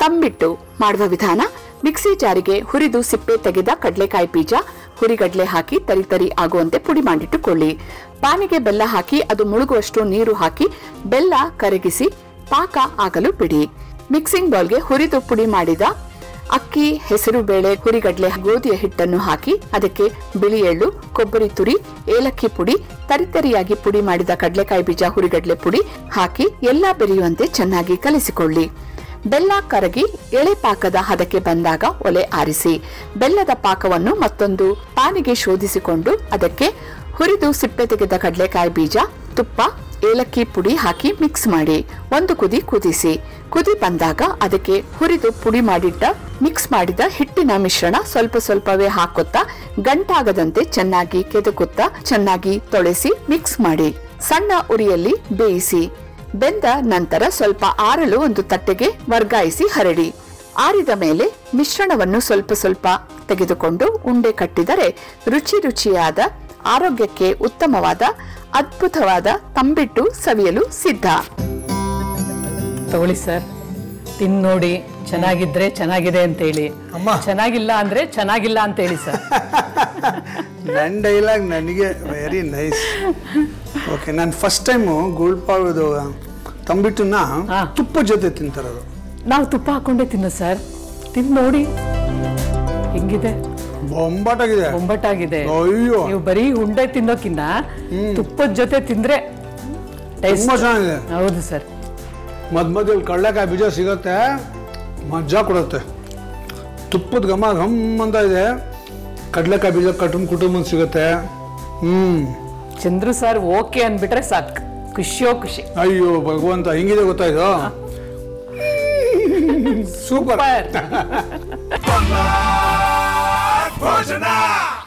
ತಂಬಿಟ್ಟು ಮಾಡುವ ವಿಧಾನ ಮಿಕ್ಸಿ ಜಾರಿಗೆ ಹುರಿದು ಸಿಪ್ಪೆ ತೆಗೆದ ಕಡಲೆಕಾಯಿ ಬೀಜ ಹುರಿಗಡ್ಲೆ ಹಾಕಿ ತರಿ ತರಿ ಆಗುವಂತೆ ಪುಡಿ ಮಾಡಿಟ್ಟುಕೊಳ್ಳಿ ಪಾನಿಗೆ ಬೆಲ್ಲ ಹಾಕಿ ಅದು ಮುಳುಗುವಷ್ಟು ನೀರು ಹಾಕಿ ಬೆಲ್ಲ ಕರಗಿಸಿ ಪಾಕ ಆಗಲು ಬಿಡಿ ಮಿಕ್ಸಿಂಗ್ ಬೌಲ್ಗೆ ಹುರಿದು ಪುಡಿ ಮಾಡಿದ ಅಕ್ಕಿ ಹೆಸರು ಬೇಳೆ ಹುರಿಗಡ್ಲೆ ಗೋಧಿಯ ಹಿಟ್ಟನ್ನು ಹಾಕಿ ಅದಕ್ಕೆ ಬಿಳಿ ಎಳ್ಳು ಕೊಬ್ಬರಿ ತುರಿ ಏಲಕ್ಕಿ ಪುಡಿ ತರಿತರಿಯಾಗಿ ಪುಡಿ ಮಾಡಿದ ಕಡಲೆಕಾಯಿ ಬೀಜ ಹುರಿಗಡ್ಲೆ ಪುಡಿ ಹಾಕಿ ಎಲ್ಲ ಬೆರೆಯುವಂತೆ ಚೆನ್ನಾಗಿ ಕಲಿಸಿಕೊಳ್ಳಿ ಬೆಲ್ಲ ಕರಗಿ ಎಳೆ ಪಾಕದ ಹದಕ್ಕೆ ಬಂದಾಗ ಒಲೆ ಆರಿಸಿ ಬೆಲ್ಲದ ಪಾಕವನ್ನು ಮತ್ತೊಂದು ಪಾನಿಗೆ ಶೋಧಿಸಿಕೊಂಡು ಅದಕ್ಕೆ ಹುರಿದು ಸಿಪ್ಪೆ ತೆಗೆದ ಕಡಲೆಕಾಯಿ ಬೀಜ ತುಪ್ಪ ಏಲಕ್ಕಿ ಪುಡಿ ಹಾಕಿ ಮಿಕ್ಸ್ ಮಾಡಿ ಒಂದು ಕುದಿ ಕುದಿಸಿ ಕುದಿ ಬಂದಾಗ ಅದಕ್ಕೆ ಹುರಿದು ಪುಡಿ ಮಾಡಿಟ್ಟ ಮಿಕ್ಸ್ ಮಾಡಿದ ಹಿಟ್ಟಿನ ಮಿಶ್ರಣ ಸ್ವಲ್ಪ ಸ್ವಲ್ಪವೇ ಹಾಕುತ್ತಾ ಗಂಟಾಗದಂತೆ ಚೆನ್ನಾಗಿ ಕೆದಕುತ್ತಾ ಚೆನ್ನಾಗಿ ತೊಳೆಸಿ ಮಿಕ್ಸ್ ಮಾಡಿ ಸಣ್ಣ ಉರಿಯಲ್ಲಿ ಬೇಯಿಸಿ ಬೆಂದ ನಂತರ ಸ್ವಲ್ಪ ಆರಲು ಒಂದು ತಟ್ಟೆಗೆ ವರ್ಗಾಯಿಸಿ ಹರಡಿ ಆರಿದ ಮೇಲೆ ಮಿಶ್ರಣವನ್ನು ಸ್ವಲ್ಪ ಸ್ವಲ್ಪ ತೆಗೆದುಕೊಂಡು ಉಂಡೆ ಕಟ್ಟಿದರೆ ರುಚಿ ರುಚಿಯಾದ ಆರೋಗ್ಯಕ್ಕೆ ಉತ್ತಮವಾದ ಅದ್ಭುತವಾದ ತಂಬಿಟ್ಟು ಸವಿಯಲು ಸಿದ್ಧ ತಗೊಳ್ಳಿ ಸರ್ ತಿನ್ ನೋಡಿ ಚೆನ್ನಾಗಿದ್ರೆ ಚೆನ್ನಾಗಿದೆ ಅಂತ ಹೇಳಿ ಅಮ್ಮ. ಚೆನ್ನಾಗಿಲ್ಲ ಅಂದ್ರೆ ಚೆನ್ನಾಗಿಲ್ಲ ಅಂತ ಹೇಳಿ ಸರ್ ನನ್ನ ಡೈಲಾಗ್ ನನಗೆ ವೆರಿ ನೈಸ್ ಓಕೆ ನಾನು ಫಸ್ಟ್ ಟೈಮು ಗೋಲ್ಪಾಳದು ತಂಬಿಟ್ಟನ್ನ ಹಾ. ತುಪ್ಪದ ಜೊತೆ ತಿಂತಾರದು ನಾವು ತುಪ್ಪ ಹಾಕೊಂಡೇ ತಿನ್ನೋ ಸರ್ ತಿನ್ ನೋಡಿ ಹೆಂಗಿದೆ ಬೊಂಬಾಟಾಗಿದೆ ಬೊಂಬಟ್ಟಾಗಿದೆ ಅಯ್ಯೋ ನೀವು ಬರೀ ಉಂಡೆ ತಿನ್ನೋಕಿನ್ನ ತುಪ್ಪದ ಜೊತೆ ತಿಂದ್ರೆ taste- ತುಂಬಾ ಚೆನ್ನಾಗಿದೆ ಹೌದು ಸರ್ ಮಧ್ಯ ಮಧ್ಯದಲ್ಲಿ ಕಡಲೆಕಾಯಿ ಬೀಜ ಸಿಗತ್ತೆ ಮಜಾ ಕೊಡುತ್ತೆ ತುಪ್ಪದ ಘಮ ಘಮ್ ಅಂತ ಇದೆ ಕಡಲೆಕಾಯಿ ಬೀಜ ಕಟುಂಬ ಕುಟುಂಬ ಸಿಗತ್ತೆ ಹ್ಮ್ ಚಂದ್ರು ಸರ್ ಓಕೆ ಅಂದ್ಬಿಟ್ರೆ ಸಾಕು ಖುಷಿಯೋ ಖುಷಿ ಅಯ್ಯೋ ಭಗವಂತ ಹಿಂಗಿದೆ ಗೊತ್ತಾಯ್ತು ಸೂಪರ್ ಸೂಪರ್ ಭೋಜನ